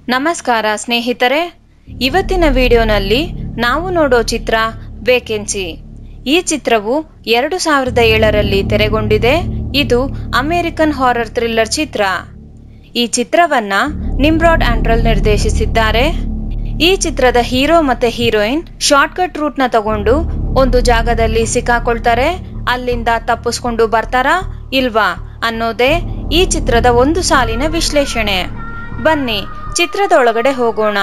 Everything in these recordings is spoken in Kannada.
ನಮಸ್ಕಾರ ಸ್ನೇಹಿತರೆ ಇವತ್ತಿನ ವಿಡಿಯೋನಲ್ಲಿ ನಾವು ನೋಡೋ ಚಿತ್ರ ವೇಕೆನ್ಸಿ ಈ ಚಿತ್ರವು ಎರಡು ಸಾವಿರದ ಏಳರಲ್ಲಿ ತೆರೆಗೊಂಡಿದೆ ಇದು ಅಮೆರಿಕನ್ ಹಾರರ್ ಥ್ರಿಲ್ಲರ್ ಚಿತ್ರ ಈ ಚಿತ್ರವನ್ನ ನಿಮ್ರಾಡ್ ಆಂಡ್ರಲ್ ನಿರ್ದೇಶಿಸಿದ್ದಾರೆ ಈ ಚಿತ್ರದ ಹೀರೋ ಮತ್ತೆ ಹೀರೋಯಿನ್ ಶಾರ್ಟ್ಕಟ್ ರೂಟ್ ನ ತಗೊಂಡು ಒಂದು ಜಾಗದಲ್ಲಿ ಸಿಕ್ಕಾಕೊಳ್ತಾರೆ ಅಲ್ಲಿಂದ ತಪ್ಪಿಸ್ಕೊಂಡು ಬರ್ತಾರಾ ಇಲ್ವಾ ಅನ್ನೋದೇ ಈ ಚಿತ್ರದ ಒಂದು ಸಾಲಿನ ವಿಶ್ಲೇಷಣೆ ಬನ್ನಿ ಚಿತ್ರದ ಒಳಗಡೆ ಹೋಗೋಣ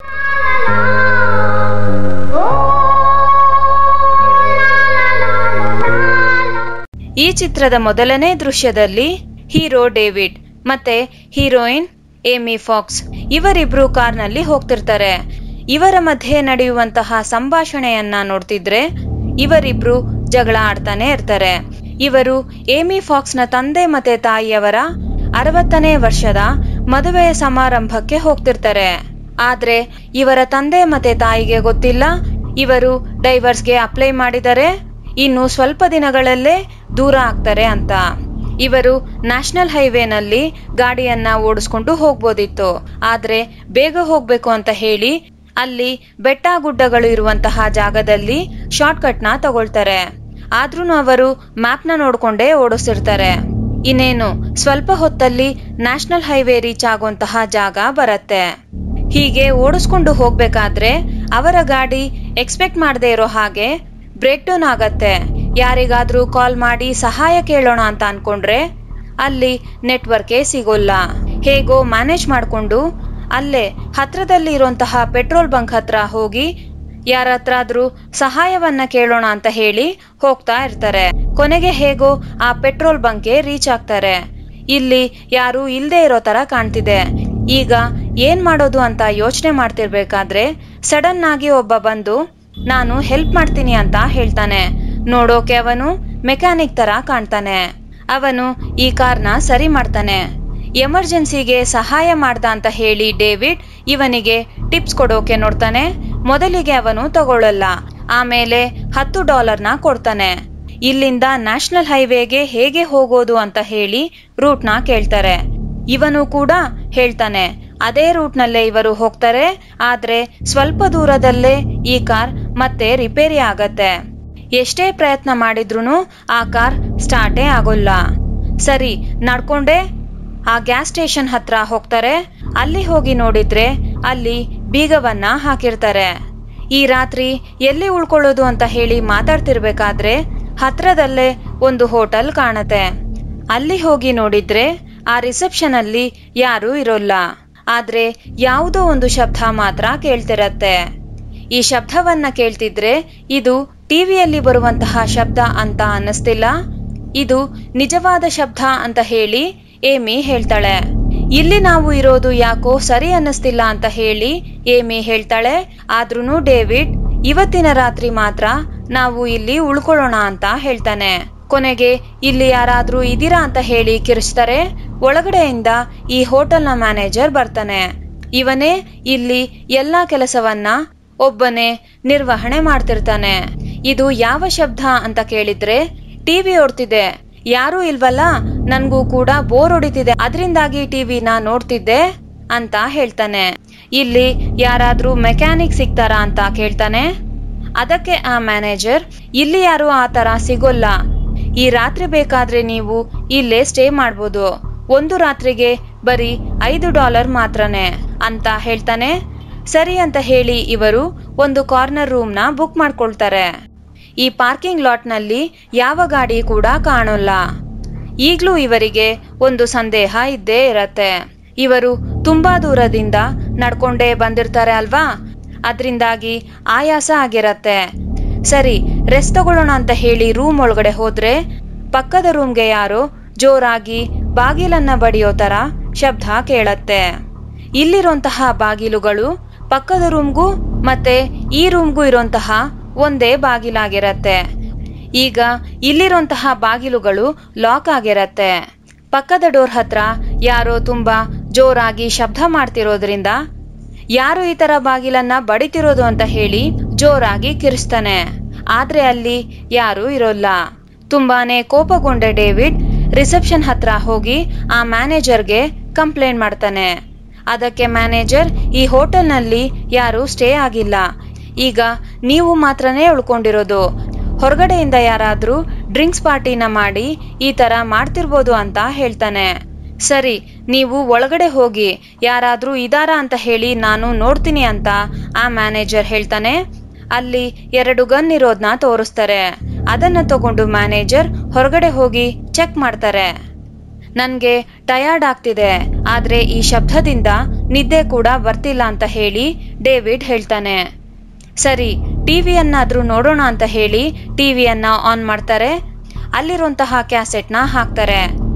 ಈ ಚಿತ್ರದ ಮೊದಲನೇ ದೃಶ್ಯದಲ್ಲಿ ಹೀರೋ ಡೇವಿಡ್ ಮತ್ತೆ ಹೀರೋಯಿನ್ ಏಮಿ ಫಾಕ್ಸ್ ಇವರಿಬ್ರು ಕಾರ್ನಲ್ಲಿ ಹೋಗ್ತಿರ್ತಾರೆ ಇವರ ಮಧ್ಯೆ ನಡೆಯುವಂತಹ ಸಂಭಾಷಣೆಯನ್ನ ನೋಡ್ತಿದ್ರೆ ಇವರಿಬ್ರು ಜಗಳ ಆಡ್ತಾನೆ ಇರ್ತಾರೆ ಇವರು ಏಮಿ ಫಾಕ್ಸ್ ನ ತಂದೆ ಮತ್ತೆ ತಾಯಿಯವರ ಅರವತ್ತನೇ ವರ್ಷದ ಮದುವೆಯ ಸಮಾರಂಭಕ್ಕೆ ಹೋಗ್ತಿರ್ತಾರೆ ಆದ್ರೆ ಇವರ ತಂದೆ ಮತ್ತೆ ತಾಯಿಗೆ ಗೊತ್ತಿಲ್ಲ ಇವರು ಡೈವರ್ಸ್ಗೆ ಅಪ್ಲೈ ಮಾಡಿದರೆ ಇನ್ನು ಸ್ವಲ್ಪ ದಿನಗಳಲ್ಲೇ ದೂರ ಆಗ್ತಾರೆ ಅಂತ ಇವರು ನ್ಯಾಷನಲ್ ಹೈವೇನಲ್ಲಿ ಗಾಡಿಯನ್ನ ಓಡಿಸ್ಕೊಂಡು ಹೋಗ್ಬೋದಿತ್ತು ಆದ್ರೆ ಬೇಗ ಹೋಗ್ಬೇಕು ಅಂತ ಹೇಳಿ ಅಲ್ಲಿ ಬೆಟ್ಟ ಗುಡ್ಡಗಳು ಇರುವಂತಹ ಜಾಗದಲ್ಲಿ ಶಾರ್ಟ್ಕಟ್ ನ ತಗೊಳ್ತಾರೆ ಆದ್ರೂ ಅವರು ಮ್ಯಾಪ್ ನ ನೋಡ್ಕೊಂಡೇ ಓಡಿಸ್ತಿರ್ತಾರೆ ಇನ್ನೇನು ಸ್ವಲ್ಪ ಹೊತ್ತಲ್ಲಿ ನ್ಯಾಷನಲ್ ಹೈವೇ ರೀಚ್ ಆಗುವಂತಹ ಜಾಗ ಬರತ್ತೆ ಹೀಗೆ ಓಡಿಸ್ಕೊಂಡು ಹೋಗ್ಬೇಕಾದ್ರೆ ಅವರ ಗಾಡಿ ಎಕ್ಸ್ಪೆಕ್ಟ್ ಮಾಡದೆ ಇರೋ ಹಾಗೆ ಬ್ರೇಕ್ ಡೌನ್ ಆಗತ್ತೆ ಯಾರಿಗಾದ್ರೂ ಕಾಲ್ ಮಾಡಿ ಸಹಾಯ ಕೇಳೋಣ ಅಂತ ಅನ್ಕೊಂಡ್ರೆ ಅಲ್ಲಿ ನೆಟ್ವರ್ಕೇ ಸಿಗೋಲ್ಲ ಹೇಗೋ ಮ್ಯಾನೇಜ್ ಮಾಡ್ಕೊಂಡು ಅಲ್ಲೇ ಹತ್ರದಲ್ಲಿ ಇರುವಂತಹ ಪೆಟ್ರೋಲ್ ಬಂಕ್ ಹತ್ರ ಹೋಗಿ ಯಾರ ಹತ್ರಾದ್ರೂ ಸಹಾಯವನ್ನ ಕೇಳೋಣ ಅಂತ ಹೇಳಿ ಹೋಗ್ತಾ ಇರ್ತಾರೆ ಕೊನೆಗೆ ಹೇಗೋ ಆ ಪೆಟ್ರೋಲ್ ಬಂಕ್ಗೆ ರೀಚ್ ಆಗ್ತಾರೆ ಇಲ್ಲಿ ಯಾರು ಇಲ್ದೇ ಇರೋ ತರ ಕಾಣ್ತಿದೆ ಈಗ ಏನ್ ಮಾಡೋದು ಅಂತ ಯೋಚನೆ ಮಾಡ್ತಿರ್ಬೇಕಾದ್ರೆ ಸಡನ್ ಆಗಿ ಒಬ್ಬ ಬಂದು ನಾನು ಹೆಲ್ಪ್ ಮಾಡ್ತೀನಿ ಅಂತ ಹೇಳ್ತಾನೆ ನೋಡೋಕೆ ಅವನು ಮೆಕ್ಯಾನಿಕ್ ತರ ಕಾಣ್ತಾನೆ ಅವನು ಈ ಕಾರ್ನ ಸರಿ ಮಾಡ್ತಾನೆ ಎಮರ್ಜೆನ್ಸಿಗೆ ಸಹಾಯ ಮಾಡ್ದ ಅಂತ ಹೇಳಿ ಡೇವಿಡ್ ಇವನಿಗೆ ಟಿಪ್ಸ್ ಕೊಡೋಕೆ ನೋಡ್ತಾನೆ ಮೊದಲಿಗೆ ಅವನು ತಗೊಳ್ಳಲ್ಲ ಆಮೇಲೆ ಹತ್ತು ಡಾಲರ್ನ ಕೊಡ್ತಾನೆ ಇಲ್ಲಿಂದ ನ್ಯಾಷನಲ್ ಹೈವೇಗೆ ಹೇಗೆ ಹೋಗೋದು ಅಂತ ಹೇಳಿ ರೂಟ್ನ ಕೇಳ್ತಾರೆ ಇವನು ಕೂಡ ಹೇಳ್ತಾನೆ ಅದೇ ರೂಟ್ನಲ್ಲೇ ಇವರು ಹೋಗ್ತಾರೆ ಆದ್ರೆ ಸ್ವಲ್ಪ ದೂರದಲ್ಲೇ ಈ ಕಾರ್ ಮತ್ತೆ ರಿಪೇರಿ ಆಗತ್ತೆ ಎಷ್ಟೇ ಪ್ರಯತ್ನ ಮಾಡಿದ್ರೂ ಆ ಕಾರ್ ಸ್ಟಾರ್ಟೇ ಆಗೋಲ್ಲ ಸರಿ ನಡ್ಕೊಂಡೆ ಆ ಗ್ಯಾಸ್ ಸ್ಟೇಷನ್ ಹತ್ರ ಹೋಗ್ತಾರೆ ಅಲ್ಲಿ ಹೋಗಿ ನೋಡಿದ್ರೆ ಅಲ್ಲಿ ಬೀಗವನ್ನ ಹಾಕಿರ್ತಾರೆ ಈ ರಾತ್ರಿ ಎಲ್ಲಿ ಉಳ್ಕೊಳ್ಳೋದು ಅಂತ ಹೇಳಿ ಮಾತಾಡ್ತಿರ್ಬೇಕಾದ್ರೆ ಹತ್ರದಲ್ಲೇ ಒಂದು ಹೋಟೆಲ್ ಕಾಣತ್ತೆ ಅಲ್ಲಿ ಹೋಗಿ ನೋಡಿದ್ರೆ ಆ ರಿಸೆಪ್ಷನ್ ಅಲ್ಲಿ ಯಾರೂ ಇರೋಲ್ಲ ಆದ್ರೆ ಯಾವುದೋ ಒಂದು ಶಬ್ದ ಮಾತ್ರ ಕೇಳ್ತಿರತ್ತೆ ಈ ಶಬ್ದವನ್ನ ಕೇಳ್ತಿದ್ರೆ ಇದು ಟಿವಿಯಲ್ಲಿ ಬರುವಂತಹ ಶಬ್ದ ಅಂತ ಅನ್ನಿಸ್ತಿಲ್ಲ ಇದು ನಿಜವಾದ ಶಬ್ದ ಅಂತ ಹೇಳಿ ಏಮಿ ಹೇಳ್ತಾಳೆ ಇಲ್ಲಿ ನಾವು ಇರೋದು ಯಾಕೋ ಸರಿ ಅನ್ನಿಸ್ತಿಲ್ಲ ಅಂತ ಹೇಳಿ ಏಮಿ ಹೇಳ್ತಾಳೆ ಆದ್ರೂನು ಡೇವಿಡ್ ಇವತ್ತಿನ ರಾತ್ರಿ ಮಾತ್ರ ನಾವು ಇಲ್ಲಿ ಉಳ್ಕೊಳ್ಳೋಣ ಅಂತ ಹೇಳ್ತಾನೆ ಕೊನೆಗೆ ಇಲ್ಲಿ ಯಾರಾದ್ರೂ ಇದೀರಾ ಅಂತ ಹೇಳಿ ಕಿರಿಸ್ತಾರೆ ಒಳಗಡೆಯಿಂದ ಈ ಹೋಟೆಲ್ನ ಮ್ಯಾನೇಜರ್ ಬರ್ತಾನೆ ಇವನೇ ಇಲ್ಲಿ ಎಲ್ಲಾ ಕೆಲಸವನ್ನ ಒಬ್ಬನೇ ನಿರ್ವಹಣೆ ಮಾಡ್ತಿರ್ತಾನೆ ಇದು ಯಾವ ಶಬ್ದ ಅಂತ ಕೇಳಿದ್ರೆ ಟಿವಿ ಓಡ್ತಿದೆ ಯಾರೂ ಇಲ್ವಲ್ಲ ನನ್ಗೂ ಕೂಡ ಬೋರ್ ಹೊಡಿತಿದೆ ಅದರಿಂದಾಗಿ ಟಿವಿನ ನೋಡ್ತಿದ್ದೆ ಅಂತ ಹೇಳ್ತಾನೆ ಇಲ್ಲಿ ಯಾರಾದ್ರೂ ಮೆಕ್ಯಾನಿಕ್ ಸಿಗ್ತಾರಾ ಅಂತ ಕೇಳ್ತಾನೆ ಅದಕ್ಕೆ ಆ ಮ್ಯಾನೇಜರ್ ಇಲ್ಲಿ ಯಾರು ಆ ತರ ಸಿಗೋಲ್ಲ ಈ ರಾತ್ರಿ ಬೇಕಾದ್ರೆ ನೀವು ಇಲ್ಲೇ ಸ್ಟೇ ಮಾಡ್ಬೋದು ಒಂದು ರಾತ್ರಿಗೆ ಬರೀ ಐದು ಡಾಲರ್ ಮಾತ್ರನೇ ಅಂತ ಹೇಳ್ತಾನೆ ಸರಿ ಅಂತ ಹೇಳಿ ಇವರು ಒಂದು ಕಾರ್ನರ್ ರೂಮ್ನ ಬುಕ್ ಮಾಡ್ಕೊಳ್ತಾರೆ ಈ ಪಾರ್ಕಿಂಗ್ ಲಾಟ್ನಲ್ಲಿ ಯಾವ ಗಾಡಿ ಕೂಡ ಕಾಣೋಲ್ಲ ಈಗ್ಲೂ ಇವರಿಗೆ ಒಂದು ಸಂದೇಹ ಇದ್ದೇ ಇರತ್ತೆ ಇವರು ತುಂಬಾ ದೂರದಿಂದ ನಡ್ಕೊಂಡೇ ಬಂದಿರ್ತಾರೆ ಅಲ್ವಾ ಅದರಿಂದಾಗಿ ಆಯಾಸ ಆಗಿರತ್ತೆ ಸರಿ ರೆಸ್ಟ್ ತಗೊಳ್ಳೋಣ ಅಂತ ಹೇಳಿ ರೂಮ್ ಒಳಗಡೆ ಹೋದ್ರೆ ಪಕ್ಕದ ರೂಮ್ಗೆ ಯಾರೋ ಜೋರಾಗಿ ಬಾಗಿಲನ್ನ ಬಡಿಯೋ ತರ ಶಬ್ದ ಕೇಳತ್ತೆ ಇಲ್ಲಿರುವಂತಹ ಬಾಗಿಲುಗಳು ಪಕ್ಕದ ರೂಮ್ಗೂ ಮತ್ತೆ ಈ ರೂಮ್ಗೂ ಇರುವಂತಹ ಒಂದೇ ಬಾಗಿಲಾಗಿರತ್ತೆ ಈಗ ಇಲ್ಲಿರುವಂತಹ ಬಾಗಿಲುಗಳು ಲಾಕ್ ಆಗಿರತ್ತೆ ಪಕ್ಕದ ಡೋರ್ ಹತ್ರ ಯಾರೋ ತುಂಬಾ ಜೋರಾಗಿ ಶಬ್ದ ಮಾಡ್ತಿರೋದ್ರಿಂದ ಯಾರು ಈ ತರ ಬಾಗಿಲನ್ನ ಬಡಿತಿರೋದು ಅಂತ ಹೇಳಿ ಜೋರಾಗಿ ಕಿರಿಸ್ತಾನೆ ಆದ್ರೆ ಅಲ್ಲಿ ಯಾರೂ ಇರೋಲ್ಲ ತುಂಬಾನೇ ಕೋಪಗೊಂಡ ಡೇವಿಡ್ ರಿಸೆಪ್ಷನ್ ಹತ್ರ ಹೋಗಿ ಆ ಮ್ಯಾನೇಜರ್ಗೆ ಕಂಪ್ಲೇಂಟ್ ಮಾಡ್ತಾನೆ ಅದಕ್ಕೆ ಮ್ಯಾನೇಜರ್ ಈ ಹೋಟೆಲ್ನಲ್ಲಿ ಯಾರು ಸ್ಟೇ ಆಗಿಲ್ಲ ಈಗ ನೀವು ಮಾತ್ರನೇ ಉಳ್ಕೊಂಡಿರೋದು ಹೊರಗಡೆಯಿಂದ ಯಾರಾದ್ರೂ ಡ್ರಿಂಕ್ಸ್ ಪಾರ್ಟಿನ ಮಾಡಿ ಈ ತರ ಮಾಡ್ತಿರ್ಬೋದು ಅಂತ ಹೇಳ್ತಾನೆ ಸರಿ ನೀವು ಒಳಗಡೆ ಹೋಗಿ ಯಾರಾದ್ರೂ ಇದಾರ ಅಂತ ಹೇಳಿ ನಾನು ನೋಡ್ತೀನಿ ಅಂತ ಆ ಮ್ಯಾನೇಜರ್ ಹೇಳ್ತಾನೆ ಅಲ್ಲಿ ಎರಡು ಗನ್ ಇರೋದ್ನ ತೋರಿಸ್ತಾರೆ ಅದನ್ನ ತಗೊಂಡು ಮ್ಯಾನೇಜರ್ ಹೊರಗಡೆ ಹೋಗಿ ಚೆಕ್ ಮಾಡ್ತಾರೆ ನನ್ಗೆ ಟಯರ್ಡ್ ಆಗ್ತಿದೆ ಆದ್ರೆ ಈ ಶಬ್ದದಿಂದ ನಿದ್ದೆ ಕೂಡ ಬರ್ತಿಲ್ಲ ಅಂತ ಹೇಳಿ ಡೇವಿಡ್ ಹೇಳ್ತಾನೆ ಸರಿ ಟಿವಿಯನ್ನಾದ್ರೂ ನೋಡೋಣ ಅಂತ ಹೇಳಿ ಟಿವಿಯನ್ನ ಆನ್ ಮಾಡ್ತಾರೆ ಅಲ್ಲಿರುವಂತಹ ಕ್ಯಾಸೆಟ್ನ ಹಾಕ್ತಾರೆ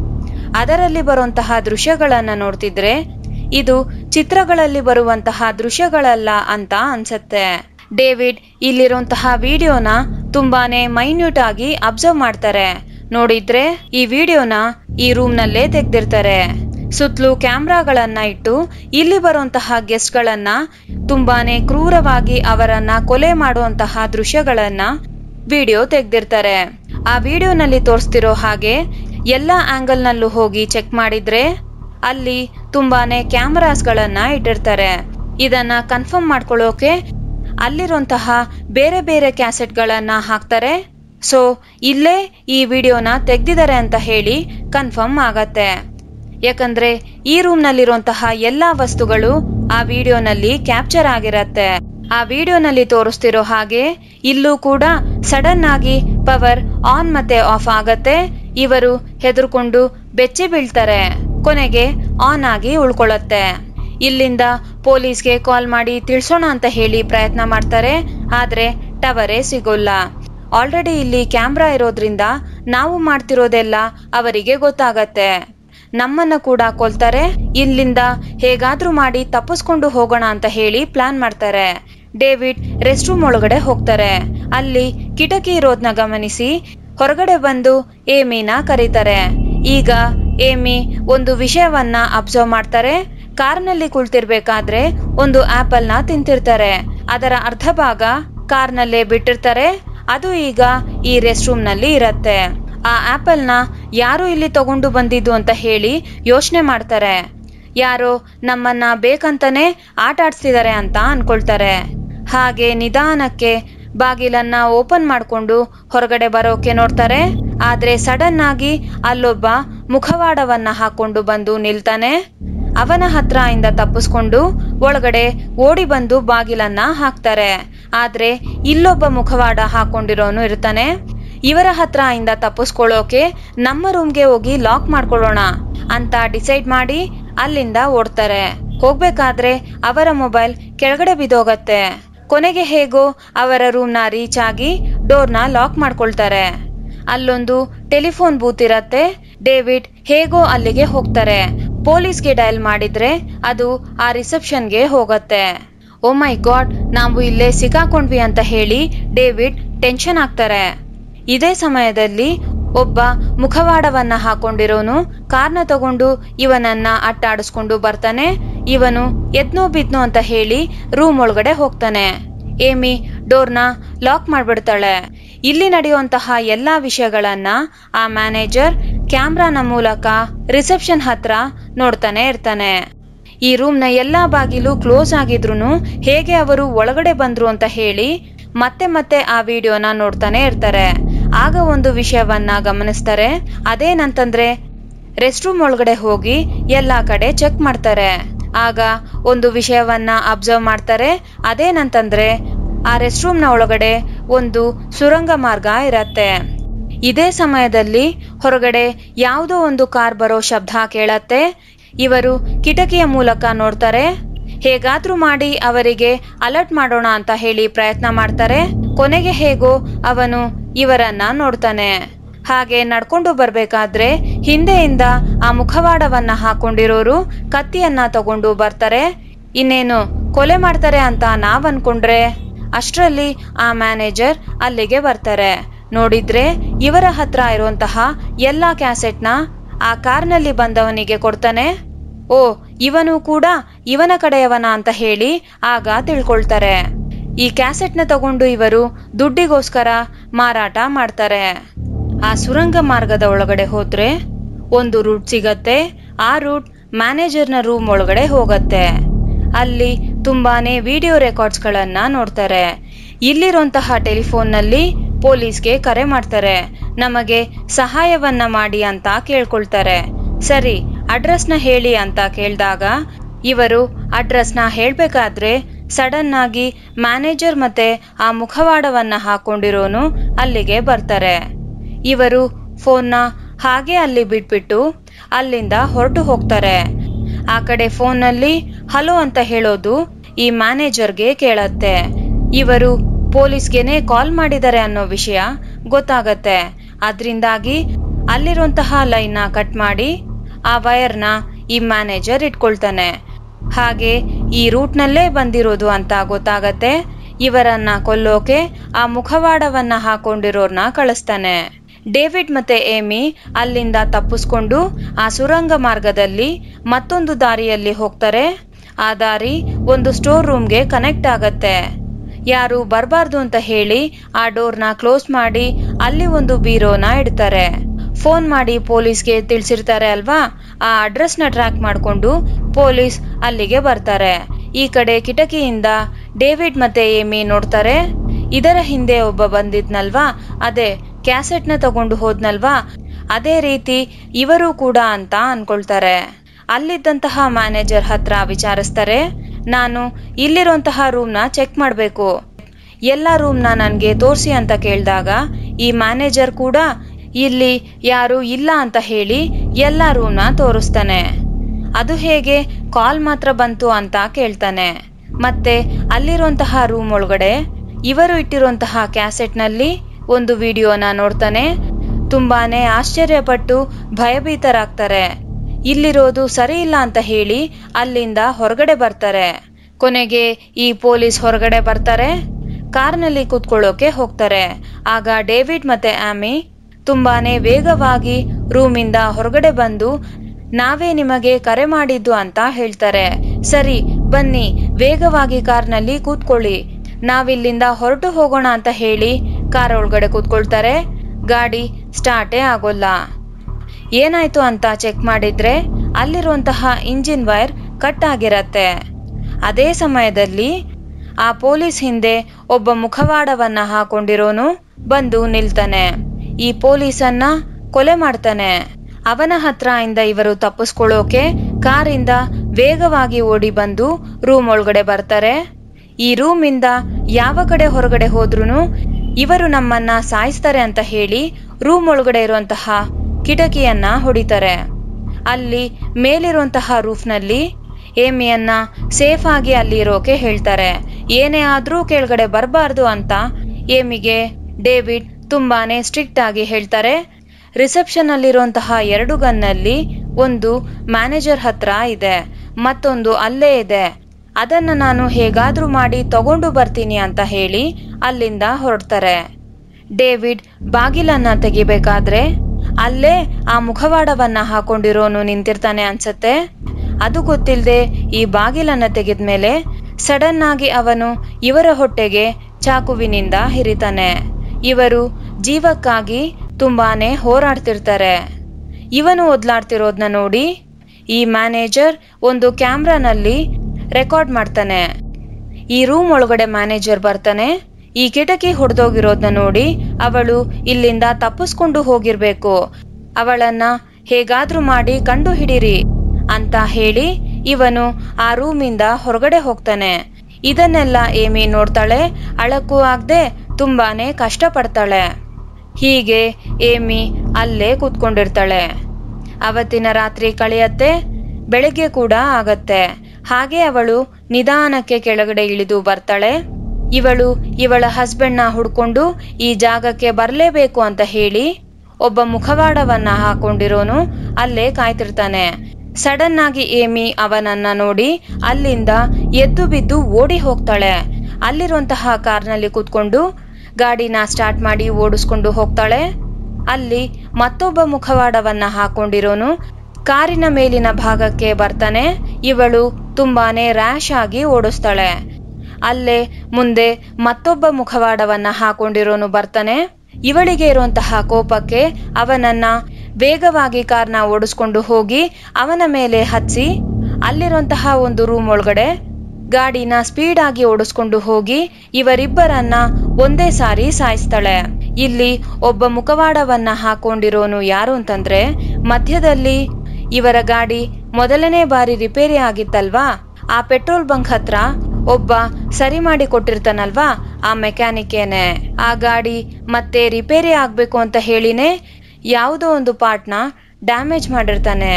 ಅದರಲ್ಲಿ ಬರುವಂತಹ ದೃಶ್ಯಗಳನ್ನ ನೋಡ್ತಿದ್ರೆ ಇದು ಚಿತ್ರಗಳಲ್ಲಿ ಬರುವಂತಹ ದೃಶ್ಯಗಳಲ್ಲ ಅಂತ ಅನ್ಸತ್ತೆ ಡೇವಿಡ್ ಇಲ್ಲಿರುವಂತಹ ವಿಡಿಯೋನ ತುಂಬಾನೇ ಮೈನ್ಯೂಟ್ ಆಗಿ ಅಬ್ಸರ್ವ್ ಮಾಡ್ತಾರೆ ನೋಡಿದ್ರೆ ಈ ವಿಡಿಯೋನ ಈ ರೂಮ್ ನಲ್ಲೇ ತೆಗ್ದಿರ್ತಾರೆ ಸುತ್ತಲೂ ಕ್ಯಾಮ್ರಾಗಳನ್ನ ಇಟ್ಟು ಇಲ್ಲಿ ಬರುವಂತಹ ಗೆಸ್ಟ್ ಗಳನ್ನ ತುಂಬಾನೇ ಕ್ರೂರವಾಗಿ ಅವರನ್ನ ಕೊಲೆ ಮಾಡುವಂತಹ ದೃಶ್ಯಗಳನ್ನ ವಿಡಿಯೋ ತೆಗ್ದಿರ್ತಾರೆ ಆ ವಿಡಿಯೋನಲ್ಲಿ ತೋರಿಸ್ತಿರೋ ಹಾಗೆ ಎಲ್ಲಾ ಆಂಗಲ್ ನಲ್ಲೂ ಹೋಗಿ ಚೆಕ್ ಮಾಡಿದ್ರೆ ಅಲ್ಲಿ ತುಂಬಾನೇ ಕ್ಯಾಮರಾಸ್ಗಳನ್ನ ಇಟ್ಟಿರ್ತಾರೆ ಇದನ್ನ ಕನ್ಫರ್ಮ್ ಮಾಡ್ಕೊಳ್ಳೋಕೆ ಅಲ್ಲಿರುವಂತಹ ಬೇರೆ ಬೇರೆ ಕ್ಯಾಸೆಟ್ಗಳನ್ನ ಹಾಕ್ತಾರೆ ಸೊ ಇಲ್ಲೇ ಈ ವಿಡಿಯೋನ ತೆಗ್ದಿದ್ದಾರೆ ಅಂತ ಹೇಳಿ ಕನ್ಫರ್ಮ್ ಆಗತ್ತೆ ಯಾಕಂದ್ರೆ ಈ ರೂಮ್ ನಲ್ಲಿರುವಂತಹ ಎಲ್ಲಾ ವಸ್ತುಗಳು ಆ ವಿಡಿಯೋನಲ್ಲಿ ಕ್ಯಾಪ್ಚರ್ ಆಗಿರತ್ತೆ ಆ ವಿಡಿಯೋನಲ್ಲಿ ತೋರಿಸ್ತಿರೋ ಹಾಗೆ ಇಲ್ಲೂ ಕೂಡ ಸಡನ್ ಆಗಿ ಪವರ್ ಆನ್ ಮತ್ತೆ ಆಫ್ ಆಗತ್ತೆ ಇವರು ಹೆದರ್ಕೊಂಡು ಬೆಚ್ಚಿ ಬೀಳ್ತಾರೆ ಕೊನೆಗೆ ಆನ್ ಆಗಿ ಉಳ್ಕೊಳ್ಳತ್ತೆ ಇಲ್ಲಿಂದ ಪೊಲೀಸ್ಗೆ ಕಾಲ್ ಮಾಡಿ ತಿಳಿಸೋಣ ಅಂತ ಹೇಳಿ ಪ್ರಯತ್ನ ಮಾಡ್ತಾರೆ ಆದ್ರೆ ಟವರೇ ಸಿಗೋಲ್ಲ ಆಲ್ರೆಡಿ ಇಲ್ಲಿ ಕ್ಯಾಮ್ರಾ ಇರೋದ್ರಿಂದ ನಾವು ಮಾಡ್ತಿರೋದೆಲ್ಲ ಅವರಿಗೆ ಗೊತ್ತಾಗತ್ತೆ ನಮ್ಮನ್ನ ಕೂಡ ಕೊಲ್ತಾರೆ ಇಲ್ಲಿಂದ ಹೇಗಾದ್ರೂ ಮಾಡಿ ತಪ್ಪಿಸ್ಕೊಂಡು ಹೋಗೋಣ ಅಂತ ಹೇಳಿ ಪ್ಲಾನ್ ಮಾಡ್ತಾರೆ ಡೇವಿಡ್ ರೆಸ್ಟ್ ರೂಮ್ ಒಳಗಡೆ ಹೋಗ್ತಾರೆ ಅಲ್ಲಿ ಕಿಟಕಿ ಇರೋದ್ನ ಗಮನಿಸಿ ಹೊರಗಡೆ ಬಂದು ಏಮಿನ ಕರೀತಾರೆ ಈಗ ಏಮಿ ಒಂದು ವಿಷಯವನ್ನ ಅಬ್ಸರ್ವ್ ಮಾಡ್ತಾರೆ ಕಾರ್ನಲ್ಲಿ ಕುಳಿತಿರ್ಬೇಕಾದ್ರೆ ಒಂದು ಆಪಲ್ ನ ತಿಂತಿರ್ತಾರೆ ಅದರ ಅರ್ಧ ಭಾಗ ಕಾರ್ನಲ್ಲೇ ಬಿಟ್ಟಿರ್ತಾರೆ ಅದು ಈಗ ಈ ರೆಸ್ಟ್ ರೂಮ್ ನಲ್ಲಿ ಇರತ್ತೆ ಆ ಆಪಲ್ ನ ಯಾರು ಇಲ್ಲಿ ತಗೊಂಡು ಬಂದಿದ್ದು ಅಂತ ಹೇಳಿ ಯೋಚನೆ ಮಾಡ್ತಾರೆ ಯಾರೋ ನಮ್ಮನ್ನ ಬೇಕಂತಾನೆ ಆಟ ಆಡ್ಸ್ತಿದ್ದಾರೆ ಅಂತ ಅನ್ಕೊಳ್ತಾರೆ ಹಾಗೆ ನಿಧಾನಕ್ಕೆ ಬಾಗಿಲನ್ನ ಓಪನ್ ಮಾಡ್ಕೊಂಡು ಹೊರಗಡೆ ಬರೋಕೆ ನೋಡ್ತಾರೆ ಆದ್ರೆ ಸಡನ್ ಆಗಿ ಅಲ್ಲೊಬ್ಬ ಮುಖವಾಡವನ್ನ ಹಾಕೊಂಡು ಬಂದು ನಿಲ್ತಾನೆ ಅವನ ಹತ್ರ ಇಂದ ತಪ್ಪಿಸ್ಕೊಂಡು ಒಳಗಡೆ ಓಡಿ ಬಂದು ಬಾಗಿಲನ್ನ ಹಾಕ್ತಾರೆ ಆದ್ರೆ ಇಲ್ಲೊಬ್ಬ ಮುಖವಾಡ ಹಾಕೊಂಡಿರೋನು ಇರ್ತಾನೆ ಇವರ ಹತ್ರ ಇಂದ ತಪ್ಪಿಸ್ಕೊಳ್ಳೋಕೆ ನಮ್ಮ ರೂಮ್ಗೆ ಹೋಗಿ ಲಾಕ್ ಮಾಡ್ಕೊಳ್ಳೋಣ ಅಂತ ಡಿಸೈಡ್ ಮಾಡಿ ಅಲ್ಲಿಂದ ಓಡ್ತಾರೆ ಹೋಗ್ಬೇಕಾದ್ರೆ ಅವರ ಮೊಬೈಲ್ ಕೆಳಗಡೆ ಬಿದ್ದೋಗತ್ತೆ ಕೊನೆಗೆ ಹೇಗೋ ಅವರ ರೂಮ್ನ ರೀಚ್ ಆಗಿ ಡೋರ್ನ ಲಾಕ್ ಮಾಡ್ಕೊಳ್ತಾರೆ ಅಲ್ಲೊಂದು ಟೆಲಿಫೋನ್ ಬೂತ್ ಇರತ್ತೆ ಡೇವಿಡ್ ಹೇಗೋ ಅಲ್ಲಿಗೆ ಹೋಗ್ತಾರೆ ಪೊಲೀಸ್ಗೆ ಡಯಲ್ ಮಾಡಿದ್ರೆ ಅದು ಆ ರಿಸೆಪ್ಷನ್ಗೆ ಹೋಗತ್ತೆ ಓ ಮೈ ಗಾಡ್ ನಾವು ಇಲ್ಲೇ ಸಿಕ್ಕಾಕೊಂಡ್ವಿ ಅಂತ ಹೇಳಿ ಡೇವಿಡ್ ಟೆನ್ಷನ್ ಆಗ್ತಾರೆ ಇದೇ ಸಮಯದಲ್ಲಿ ಒಬ್ಬ ಮುಖವಾಡವನ್ನ ಹಾಕೊಂಡಿರೋನು ಕಾರ್ನ ತಗೊಂಡು ಇವನನ್ನ ಅಟ್ಟಾಡಿಸ್ಕೊಂಡು ಬರ್ತಾನೆ ಇವನು ಎದ್ನೋ ಬಿದ್ನೋ ಅಂತ ಹೇಳಿ ರೂಮ್ ಒಳಗಡೆ ಹೋಗ್ತಾನೆ ಏಮಿ ಡೋರ್ನ ಲಾಕ್ ಮಾಡ್ಬಿಡ್ತಾಳೆ ಇಲ್ಲಿ ನಡೆಯುವಂತಹ ಎಲ್ಲಾ ವಿಷಯಗಳನ್ನ ಆ ಮ್ಯಾನೇಜರ್ ಕ್ಯಾಮ್ರಾನ ಮೂಲಕ ರಿಸೆಪ್ಷನ್ ಹತ್ರ ನೋಡ್ತಾನೆ ಇರ್ತಾನೆ ಈ ರೂಮ್ನ ಎಲ್ಲಾ ಬಾಗಿಲು ಕ್ಲೋಸ್ ಆಗಿದ್ರು ಹೇಗೆ ಅವರು ಒಳಗಡೆ ಬಂದ್ರು ಅಂತ ಹೇಳಿ ಮತ್ತೆ ಮತ್ತೆ ಆ ವಿಡಿಯೋನ ನೋಡ್ತಾನೆ ಇರ್ತಾರೆ ಆಗ ಒಂದು ವಿಷಯವನ್ನ ಗಮನಿಸ್ತಾರೆ ಅದೇನಂತಂದ್ರೆ ರೆಸ್ಟ್ ರೂಮ್ ಒಳಗಡೆ ಹೋಗಿ ಎಲ್ಲಾ ಕಡೆ ಚೆಕ್ ಮಾಡ್ತಾರೆ ಆಗ ಒಂದು ವಿಷಯವನ್ನ ಅಬ್ಸರ್ವ್ ಮಾಡ್ತಾರೆ ಅದೇನಂತಂದ್ರೆ ಆ ರೆಸ್ಟ್ ರೂಮ್ನ ಒಳಗಡೆ ಒಂದು ಸುರಂಗ ಮಾರ್ಗ ಇರತ್ತೆ ಇದೇ ಸಮಯದಲ್ಲಿ ಹೊರಗಡೆ ಯಾವುದೋ ಒಂದು ಕಾರ್ ಬರೋ ಶಬ್ದ ಕೇಳತ್ತೆ ಇವರು ಕಿಟಕಿಯ ಮೂಲಕ ನೋಡ್ತಾರೆ ಹೇಗಾದ್ರೂ ಮಾಡಿ ಅವರಿಗೆ ಅಲರ್ಟ್ ಮಾಡೋಣ ಅಂತ ಹೇಳಿ ಪ್ರಯತ್ನ ಮಾಡ್ತಾರೆ ಕೊನೆಗೆ ಹೇಗೋ ಅವನು ಇವರನ್ನ ನೋಡ್ತಾನೆ ಹಾಗೆ ನಡ್ಕೊಂಡು ಬರ್ಬೇಕಾದ್ರೆ ಹಿಂದೆಯಿಂದ ಆ ಮುಖವಾಡವನ್ನ ಹಾಕೊಂಡಿರೋರು ಕತ್ತಿಯನ್ನ ತಗೊಂಡು ಬರ್ತಾರೆ ಇನ್ನೇನು ಕೊಲೆ ಮಾಡ್ತಾರೆ ಅಂತ ನಾವ್ ಅನ್ಕೊಂಡ್ರೆ ಅಷ್ಟರಲ್ಲಿ ಆ ಮ್ಯಾನೇಜರ್ ಅಲ್ಲಿಗೆ ಬರ್ತಾರೆ ನೋಡಿದ್ರೆ ಇವರ ಹತ್ರ ಇರುವಂತಹ ಎಲ್ಲಾ ಕ್ಯಾಸೆಟ್ನ ಆ ಕಾರ್ನಲ್ಲಿ ಬಂದವನಿಗೆ ಕೊಡ್ತಾನೆ ಓ ಇವನು ಕೂಡ ಇವನ ಕಡೆಯವನ ಅಂತ ಹೇಳಿ ಆಗ ತಿಳ್ಕೊಳ್ತಾರೆ ಈ ಕ್ಯಾಸೆಟ್ನ ತಗೊಂಡು ಇವರು ದುಡ್ಡಿಗೋಸ್ಕರ ಮಾರಾಟ ಮಾಡ್ತಾರೆ ಆ ಸುರಂಗ ಮಾರ್ಗದ ಒಳಗಡೆ ಹೋದ್ರೆ ಒಂದು ರೂಟ್ ಸಿಗತ್ತೆ ಆ ರೂಟ್ ಮ್ಯಾನೇಜರ್ನ ರೂಮ್ ಒಳಗಡೆ ಹೋಗತ್ತೆ ಅಲ್ಲಿ ತುಂಬಾನೇ ವಿಡಿಯೋ ರೆಕಾರ್ಡ್ಸ್ಗಳನ್ನ ನೋಡ್ತಾರೆ ಇಲ್ಲಿರುವಂತಹ ಟೆಲಿಫೋನ್ನಲ್ಲಿ ಪೊಲೀಸ್ಗೆ ಕರೆ ಮಾಡ್ತಾರೆ ನಮಗೆ ಸಹಾಯವನ್ನ ಮಾಡಿ ಅಂತ ಕೇಳ್ಕೊಳ್ತಾರೆ ಸರಿ ಅಡ್ರೆಸ್ನ ಹೇಳಿ ಅಂತ ಕೇಳಿದಾಗ ಇವರು ಅಡ್ರೆಸ್ನ ಹೇಳ್ಬೇಕಾದ್ರೆ ಸಡನ್ ಆಗಿ ಮ್ಯಾನೇಜರ್ ಮತ್ತೆ ಆ ಮುಖವಾಡವನ್ನ ಹಾಕೊಂಡಿರೋನು ಅಲ್ಲಿಗೆ ಬರ್ತಾರೆ ಇವರು ಫೋನ್ನ ಹಾಗೆ ಅಲ್ಲಿ ಬಿಟ್ಬಿಟ್ಟು ಅಲ್ಲಿಂದ ಹೊರಟು ಹೋಗ್ತಾರೆ ಆ ಕಡೆ ಫೋನ್ನಲ್ಲಿ ಹಲೋ ಅಂತ ಹೇಳೋದು ಈ ಮ್ಯಾನೇಜರ್ಗೆ ಕೇಳತ್ತೆ ಇವರು ಪೊಲೀಸ್ಗೆನೆ ಕಾಲ್ ಮಾಡಿದ್ದಾರೆ ಅನ್ನೋ ವಿಷಯ ಗೊತ್ತಾಗತ್ತೆ ಅದ್ರಿಂದಾಗಿ ಅಲ್ಲಿರುವಂತಹ ಲೈನ್ನ ಕಟ್ ಮಾಡಿ ಆ ವೈರ್ನ ಈ ಮ್ಯಾನೇಜರ್ ಇಟ್ಕೊಳ್ತಾನೆ ಹಾಗೆ ಈ ರೂಟ್ನಲ್ಲೇ ಬಂದಿರೋದು ಅಂತ ಗೊತ್ತಾಗತ್ತೆ ಇವರನ್ನ ಕೊಲ್ಲೋಕೆ ಆ ಮುಖವಾಡವನ್ನ ಹಾಕೊಂಡಿರೋರ್ನ ಕಳಿಸ್ತಾನೆ ಡೇವಿಡ್ ಮತ್ತೆ ಏಮಿ ಅಲ್ಲಿಂದ ತಪ್ಪಿಸ್ಕೊಂಡು ಆ ಸುರಂಗ ಮಾರ್ಗದಲ್ಲಿ ಮತ್ತೊಂದು ದಾರಿಯಲ್ಲಿ ಹೋಗ್ತಾರೆ ಆ ದಾರಿ ಒಂದು ಸ್ಟೋರ್ ರೂಮ್ಗೆ ಕನೆಕ್ಟ್ ಆಗತ್ತೆ ಯಾರು ಬರಬಾರ್ದು ಅಂತ ಹೇಳಿ ಆ ಡೋರ್ನ ಕ್ಲೋಸ್ ಮಾಡಿ ಅಲ್ಲಿ ಒಂದು ಬೀರೋನ ಇಡ್ತಾರೆ ಫೋನ್ ಮಾಡಿ ಪೊಲೀಸ್ಗೆ ತಿಳಿಸಿರ್ತಾರೆ ಅಲ್ವಾ ಆ ಅಡ್ರೆಸ್ನ ಟ್ರ್ಯಾಕ್ ಮಾಡಿಕೊಂಡು ಪೊಲೀಸ್ ಅಲ್ಲಿಗೆ ಬರ್ತಾರೆ ಈ ಕಡೆ ಕಿಟಕಿಯಿಂದ ಡೇವಿಡ್ ಮತ್ತೆ ಏಮಿ ನೋಡ್ತಾರೆ ಇದರ ಹಿಂದೆ ಒಬ್ಬ ಬಂದಿದ್ನಲ್ವಾ ಅದೇ ಕ್ಯಾಸೆಟ್ನ ತಗೊಂಡು ಹೋದ್ನಲ್ವಾ ಅದೇ ರೀತಿ ಇವರು ಕೂಡ ಅಂತ ಅನ್ಕೊಳ್ತಾರೆ ಅಲ್ಲಿದ್ದಂತಹ ಮ್ಯಾನೇಜರ್ ಹತ್ರ ವಿಚಾರಿಸ್ತಾರೆ ನಾನು ಇಲ್ಲಿರುವಂತಹ ರೂಮ್ನ ಚೆಕ್ ಮಾಡಬೇಕು ಎಲ್ಲ ರೂಮ್ನ ನನಗೆ ತೋರಿಸಿ ಅಂತ ಕೇಳಿದಾಗ ಈ ಮ್ಯಾನೇಜರ್ ಕೂಡ ಇಲ್ಲಿ ಯಾರು ಇಲ್ಲ ಅಂತ ಹೇಳಿ ಎಲ್ಲ ರೂಮ್ನ ತೋರಿಸ್ತಾನೆ ಅದು ಹೇಗೆ ಕಾಲ್ ಮಾತ್ರ ಬಂತು ಅಂತ ಕೇಳ್ತಾನೆ ಮತ್ತೆ ಅಲ್ಲಿರುವಂತಹ ರೂಮ್ ಒಳಗಡೆ ಇವರು ಇಟ್ಟಿರುವಂತಹ ಕ್ಯಾಸೆಟ್ನಲ್ಲಿ ಒಂದು ವಿಡಿಯೋನ ನೋಡ್ತಾನೆ ತುಂಬಾನೇ ಆಶ್ಚರ್ಯಪಟ್ಟು ಭಯಭೀತರಾಗ್ತಾರೆ ಇಲ್ಲಿರೋದು ಸರಿ ಇಲ್ಲ ಅಂತ ಹೇಳಿ ಅಲ್ಲಿಂದ ಹೊರಗಡೆ ಬರ್ತಾರೆ ಕೊನೆಗೆ ಈ ಪೊಲೀಸ್ ಹೊರಗಡೆ ಬರ್ತಾರೆ ಕಾರ್ನಲ್ಲಿ ಕೂತ್ಕೊಳ್ಳೋಕೆ ಹೋಗ್ತಾರೆ ಆಗ ಡೇವಿಡ್ ಮತ್ತೆ ಆಮಿ ತುಂಬಾನೇ ವೇಗವಾಗಿ ರೂಮಿಂದ ಹೊರಗಡೆ ಬಂದು ನಾವೇ ನಿಮಗೆ ಕರೆ ಮಾಡಿದ್ದು ಅಂತ ಹೇಳ್ತಾರೆ ಸರಿ ಬನ್ನಿ ವೇಗವಾಗಿ ಕಾರ್ನಲ್ಲಿ ಕೂತ್ಕೊಳ್ಳಿ ನಾವಿಲ್ಲಿಂದ ಹೊರಟು ಹೋಗೋಣ ಅಂತ ಹೇಳಿ ಕಾರ್ ಒಳಗಡೆ ಕೂತ್ಕೊಳ್ತಾರೆ ಗಾಡಿ ಸ್ಟಾರ್ಟೇ ಆಗೋಲ್ಲ ಏನಾಯ್ತು ಅಂತ ಚೆಕ್ ಮಾಡಿದ್ರೆ ಅಲ್ಲಿರುವಂತಹ ಇಂಜಿನ್ ವೈರ್ ಕಟ್ ಆಗಿರತ್ತೆ ಅದೇ ಸಮಯದಲ್ಲಿ ಆ ಪೊಲೀಸ್ ಹಿಂದೆ ಒಬ್ಬ ಮುಖವಾಡವನ್ನ ಹಾಕೊಂಡಿರೋನು ಬಂದು ನಿಲ್ತಾನೆ ಈ ಪೊಲೀಸನ್ನ ಕೊಲೆ ಮಾಡ್ತಾನೆ ಅವನ ಹತ್ರ ಇಂದ ಇವರು ತಪ್ಪಿಸ್ಕೊಳ್ಳೋಕೆ ಕಾರಿಂದ ವೇಗವಾಗಿ ಓಡಿ ಬಂದು ರೂಮ್ ಒಳಗಡೆ ಬರ್ತಾರೆ ಈ ರೂಮ್ ಇಂದ ಯಾವ ಕಡೆ ಹೊರಗಡೆ ಹೋದ್ರೂ ಇವರು ನಮ್ಮನ್ನ ಸಾಯಿಸ್ತಾರೆ ಅಂತ ಹೇಳಿ ರೂಮ್ ಒಳಗಡೆ ಇರುವಂತಹ ಕಿಟಕಿಯನ್ನ ಹೊಡಿತಾರೆ ಅಲ್ಲಿ ಮೇಲಿರುವಂತಹ ರೂಫ್ನಲ್ಲಿ ಏಮಿಯನ್ನ ಸೇಫ್ ಆಗಿ ಅಲ್ಲಿ ಇರೋಕೆ ಹೇಳ್ತಾರೆ ಏನೇ ಆದ್ರೂ ಕೆಳಗಡೆ ಬರಬಾರ್ದು ಅಂತ ಏಮಿಗೆ ಡೇವಿಡ್ ತುಂಬಾನೇ ಸ್ಟ್ರಿಕ್ಟ್ ಆಗಿ ಹೇಳ್ತಾರೆ ರಿಸೆಪ್ಷನ್ ಅಲ್ಲಿರುವಂತಹ ಎರಡು ಗನ್ನಲ್ಲಿ ಒಂದು ಮ್ಯಾನೇಜರ್ ಹತ್ರ ಇದೆ ಮತ್ತೊಂದು ಅಲ್ಲೇ ಇದೆ ಅದನ್ನ ನಾನು ಹೇಗಾದ್ರೂ ಮಾಡಿ ತಗೊಂಡು ಬರ್ತೀನಿ ಅಂತ ಹೇಳಿ ಅಲ್ಲಿಂದ ಹೊರಡ್ತಾರೆ ಡೇವಿಡ್ ಬಾಗಿಲನ್ನ ತೆಗಿಬೇಕಾದ್ರೆ ಅಲ್ಲೇ ಆ ಮುಖವಾಡವನ್ನ ಹಾಕೊಂಡಿರೋನು ನಿಂತಿರ್ತಾನೆ ಅನ್ಸತ್ತೆ ಅದು ಗೊತ್ತಿಲ್ಲದೆ ಈ ಬಾಗಿಲನ್ನ ತೆಗೆದ್ಮೇಲೆ ಸಡನ್ ಆಗಿ ಅವನು ಇವರ ಹೊಟ್ಟೆಗೆ ಚಾಕುವಿನಿಂದ ಹಿರಿತಾನೆ ಇವರು ಜೀವಕ್ಕಾಗಿ ತುಂಬಾನೇ ಹೋರಾಡ್ತಿರ್ತಾರೆ ಇವನು ಒದ್ಲಾಡ್ತಿರೋದ್ನ ನೋಡಿ ಈ ಮ್ಯಾನೇಜರ್ ಒಂದು ಕ್ಯಾಮ್ರಾನಲ್ಲಿ ರೆಕಾರ್ಡ್ ಮಾಡ್ತಾನೆ ಈ ರೂಮ್ ಒಳಗಡೆ ಮ್ಯಾನೇಜರ್ ಬರ್ತಾನೆ ಈ ಕಿಟಕಿ ಹೊಡೆದೋಗಿರೋದ್ನ ನೋಡಿ ಅವಳು ಇಲ್ಲಿಂದ ತಪ್ಪಿಸ್ಕೊಂಡು ಹೋಗಿರ್ಬೇಕು ಅವಳನ್ನ ಹೇಗಾದ್ರೂ ಮಾಡಿ ಕಂಡು ಹಿಡಿರಿ ಅಂತ ಹೇಳಿ ಇವನು ಆ ರೂಮಿಂದ ಹೊರಗಡೆ ಹೋಗ್ತಾನೆ ಇದನ್ನೆಲ್ಲ ಏಮಿ ನೋಡ್ತಾಳೆ ಅಳಕ್ಕೂ ಆಗದೆ ತುಂಬಾನೇ ಕಷ್ಟಪಡ್ತಾಳೆ ಹೀಗೆ ಏಮಿ ಅಲ್ಲೇ ಕೂತ್ಕೊಂಡಿರ್ತಾಳೆ ಅವತ್ತಿನ ರಾತ್ರಿ ಕಳೆಯತ್ತೆ ಬೆಳಗ್ಗೆ ಕೂಡ ಆಗತ್ತೆ ಹಾಗೆ ಅವಳು ನಿಧಾನಕ್ಕೆ ಕೆಳಗಡೆ ಇಳಿದು ಬರ್ತಾಳೆ ಇವಳು ಇವಳ ಹಸ್ಬೆಂಡ್ನ ಹುಡ್ಕೊಂಡು ಈ ಜಾಗಕ್ಕೆ ಬರಲೇಬೇಕು ಅಂತ ಹೇಳಿ ಒಬ್ಬ ಮುಖವಾಡವನ್ನ ಹಾಕೊಂಡಿರೋನು ಅಲ್ಲೇ ಕಾಯ್ತಿರ್ತಾನೆ ಸಡನ್ ಆಗಿ ಏಮಿ ಅವನನ್ನ ನೋಡಿ ಅಲ್ಲಿಂದ ಎದ್ದು ಬಿದ್ದು ಓಡಿ ಹೋಗ್ತಾಳೆ ಅಲ್ಲಿರುವಂತಹ ಕಾರ್ನಲ್ಲಿ ಕೂತ್ಕೊಂಡು ಗಾಡಿನ ಸ್ಟಾರ್ಟ್ ಮಾಡಿ ಓಡಿಸ್ಕೊಂಡು ಹೋಗ್ತಾಳೆ ಅಲ್ಲಿ ಮತ್ತೊಬ್ಬ ಮುಖವಾಡವನ್ನ ಹಾಕೊಂಡಿರೋನು ಕಾರಿನ ಮೇಲಿನ ಭಾಗಕ್ಕೆ ಬರ್ತಾನೆ ಇವಳು ತುಂಬಾನೇ ರ್ಯಾಶ್ ಆಗಿ ಓಡಿಸ್ತಾಳೆ ಅಲ್ಲೇ ಮುಂದೆ ಮತ್ತೊಬ್ಬ ಮುಖವಾಡವನ್ನ ಹಾಕೊಂಡಿರೋನು ಬರ್ತಾನೆ ಇವಳಿಗೆ ಇರುವಂತಹ ಕೋಪಕ್ಕೆ ಅವನನ್ನ ವೇಗವಾಗಿ ಕಾರ್ನ ಓಡಿಸ್ಕೊಂಡು ಹೋಗಿ ಅವನ ಮೇಲೆ ಹಚ್ಚಿ ಅಲ್ಲಿರುವಂತಹ ಒಂದು ರೂಮ್ ಒಳಗಡೆ ಗಾಡಿನ ಸ್ಪೀಡ್ ಆಗಿ ಓಡಿಸ್ಕೊಂಡು ಹೋಗಿ ಇವರಿಬ್ಬರನ್ನ ಒಂದೇ ಸಾರಿ ಸಾಯಿಸ್ತಾಳೆ ಇಲ್ಲಿ ಒಬ್ಬ ಮುಖವಾಡವನ್ನ ಹಾಕೊಂಡಿರೋನು ಯಾರು ಅಂತಂದ್ರೆ ಮಧ್ಯದಲ್ಲಿ ಇವರ ಗಾಡಿ ಮೊದಲನೇ ಬಾರಿ ರಿಪೇರಿ ಆಗಿತ್ತಲ್ವಾ ಆ ಪೆಟ್ರೋಲ್ ಬಂಕ್ ಹತ್ರ ಒಬ್ಬ ಸರಿ ಮಾಡಿ ಕೊಟ್ಟಿರ್ತಾನಲ್ವಾ ಆ ಮೆಕ್ಯಾನಿಕೇನೆ ಆ ಗಾಡಿ ಮತ್ತೆ ರಿಪೇರಿ ಆಗ್ಬೇಕು ಅಂತ ಹೇಳಿನೇ ಯಾವುದೋ ಒಂದು ಪಾರ್ಟ್ನ ಡ್ಯಾಮೇಜ್ ಮಾಡಿರ್ತಾನೆ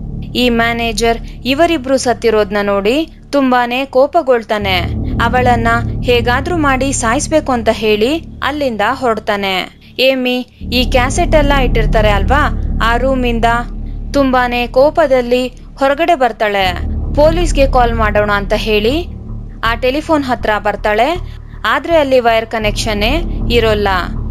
ಈ ಮ್ಯಾನೇಜರ್ ಇವರಿಬ್ರು ಸತ್ತಿರೋದ್ನ ನೋಡಿ ತುಂಬಾನೇ ಕೋಪಗೊಳ್ತಾನೆ ಅವಳನ್ನ ಹೇಗಾದ್ರೂ ಮಾಡಿ ಸಾಯಿಸ್ಬೇಕು ಅಂತ ಹೇಳಿ ಅಲ್ಲಿಂದ ಹೊರಡ್ತಾನೆ ಏಮಿ ಈ ಕ್ಯಾಸೆಟ್ ಎಲ್ಲ ಇಟ್ಟಿರ್ತಾರೆ ಅಲ್ವಾ ಆ ರೂಮಿಂದ ತುಂಬಾನೇ ಕೋಪದಲ್ಲಿ ಹೊರಗಡೆ ಬರ್ತಾಳೆ ಪೊಲೀಸ್ಗೆ ಕಾಲ್ ಮಾಡೋಣ ಅಂತ ಹೇಳಿ ಆ ಟೆಲಿಫೋನ್ ಹತ್ರ ಬರ್ತಾಳೆ ಆದ್ರೆ ಅಲ್ಲಿ ವೈರ್ ಕನೆಕ್ಷನ್ನೇ ಇರೋಲ್ಲ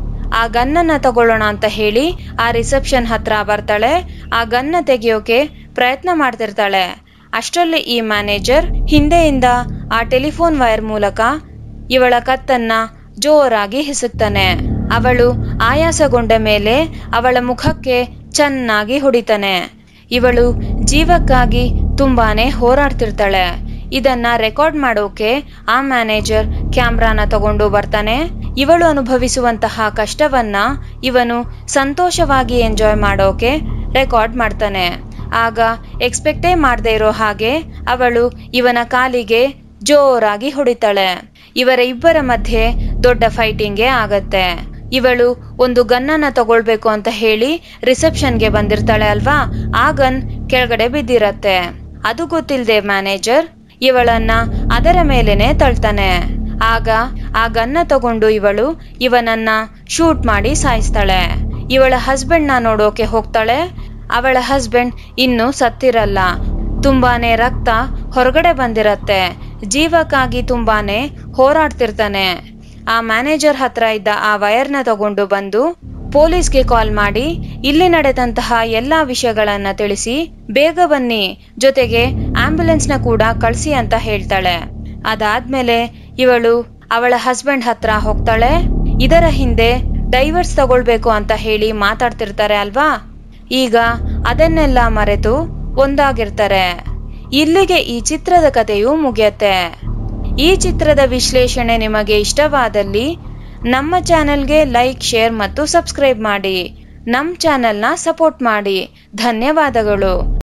ಆ ಗನ್ನನ್ನ ತಗೊಳ್ಳೋಣ ಅಂತ ಹೇಳಿ ಆ ರಿಸೆಪ್ಷನ್ ಹತ್ರ ಬರ್ತಾಳೆ ಆ ಗನ್ನ ತೆಗೆಯೋಕೆ ಪ್ರಯತ್ನ ಮಾಡ್ತಿರ್ತಾಳೆ ಅಷ್ಟರಲ್ಲಿ ಈ ಮ್ಯಾನೇಜರ್ ಹಿಂದೆಯಿಂದ ಆ ಟೆಲಿಫೋನ್ ವೈರ್ ಮೂಲಕ ಇವಳ ಕತ್ತನ್ನ ಜೋರಾಗಿ ಹಿಸುಕ್ತಾನೆ ಅವಳು ಆಯಾಸಗೊಂಡ ಮೇಲೆ ಅವಳ ಮುಖಕ್ಕೆ ಚೆನ್ನಾಗಿ ಹೊಡಿತಾನೆ ಇವಳು ಜೀವಕ್ಕಾಗಿ ತುಂಬಾನೇ ಹೋರಾಡ್ತಿರ್ತಾಳೆ ಇದನ್ನ ರೆಕಾರ್ಡ್ ಮಾಡೋಕೆ ಆ ಮ್ಯಾನೇಜರ್ ಕ್ಯಾಮ್ರಾನ ತಗೊಂಡು ಬರ್ತಾನೆ ಇವಳು ಅನುಭವಿಸುವಂತಹ ಕಷ್ಟವನ್ನ ಇವನು ಸಂತೋಷವಾಗಿ ಎಂಜಾಯ್ ಮಾಡೋಕೆ ರೆಕಾರ್ಡ್ ಮಾಡ್ತಾನೆ ಆಗ ಎಕ್ಸ್ಪೆಕ್ಟೇ ಮಾಡದೇ ಇರೋ ಹಾಗೆ ಅವಳು ಇವನ ಕಾಲಿಗೆ ಜೋರಾಗಿ ಹೊಡಿತಾಳೆ ಇವರ ಇಬ್ಬರ ಮಧ್ಯೆ ದೊಡ್ಡ ಫೈಟಿಂಗೇ ಆಗತ್ತೆ ಇವಳು ಒಂದು ಗನ್ನನ್ನ ತಗೊಳ್ಬೇಕು ಅಂತ ಹೇಳಿ ರಿಸೆಪ್ಷನ್ಗೆ ಬಂದಿರ್ತಾಳೆ ಅಲ್ವಾ ಆ ಗನ್ ಕೆಳಗಡೆ ಬಿದ್ದಿರತ್ತೆ ಅದು ಗೊತ್ತಿಲ್ಲದೆ ಮ್ಯಾನೇಜರ್ ಇವಳನ್ನ ಅದರ ಮೇಲೆನೆ ತಳ್ತಾನೆ ಆಗ ಆ ಗನ್ನ ತಗೊಂಡು ಇವಳು ಇವನನ್ನ ಶೂಟ್ ಮಾಡಿ ಸಾಯಿಸ್ತಾಳೆ ಇವಳ ಹಸ್ಬೆಂಡ್ ನ ನೋಡೋಕೆ ಹೋಗ್ತಾಳೆ ಅವಳ ಹಸ್ಬೆಂಡ್ ಇನ್ನು ಸತ್ತಿರಲ್ಲ ತುಂಬಾನೇ ರಕ್ತ ಹೊರಗಡೆ ಬಂದಿರತ್ತೆ ಜೀವಕ್ಕಾಗಿ ತುಂಬಾನೇ ಹೋರಾಡ್ತಿರ್ತಾನೆ ಆ ಮ್ಯಾನೇಜರ್ ಹತ್ರ ಇದ್ದ ಆ ವಯರ್ನ ತಗೊಂಡು ಬಂದು ಪೊಲೀಸ್ಗೆ ಕಾಲ್ ಮಾಡಿ ಇಲ್ಲಿ ನಡೆದಂತಹ ಎಲ್ಲಾ ವಿಷಯಗಳನ್ನ ತಿಳಿಸಿ ಬೇಗ ಬನ್ನಿ ಜೊತೆಗೆ ಆಂಬ್ಯುಲೆನ್ಸ್ನ ಕೂಡ ಕಳಿಸಿ ಅಂತ ಹೇಳ್ತಾಳೆ ಅದಾದ್ಮೇಲೆ ಇವಳು ಅವಳ ಹಸ್ಬೆಂಡ್ ಹತ್ರ ಹೋಗ್ತಾಳೆ ಇದರ ಹಿಂದೆ ಡೈವರ್ಸ್ ತಗೊಳ್ಬೇಕು ಅಂತ ಹೇಳಿ ಮಾತಾಡ್ತಿರ್ತಾರೆ ಅಲ್ವಾ ಈಗ ಅದನ್ನೆಲ್ಲ ಮರೆತು ಒಂದಾಗಿರ್ತಾರೆ ಇಲ್ಲಿಗೆ ಈ ಚಿತ್ರದ ಕಥೆಯು ಮುಗಿಯತ್ತೆ ಈ ಚಿತ್ರದ ವಿಶ್ಲೇಷಣೆ ನಿಮಗೆ ಇಷ್ಟವಾದಲ್ಲಿ ನಮ್ಮ ಚಾನೆಲ್ಗೆ ಲೈಕ್ ಶೇರ್ ಮತ್ತು ಸಬ್ಸ್ಕ್ರೈಬ್ ಮಾಡಿ ನಮ್ಮ ಚಾನೆಲ್ನ ಸಪೋರ್ಟ್ ಮಾಡಿ ಧನ್ಯವಾದಗಳು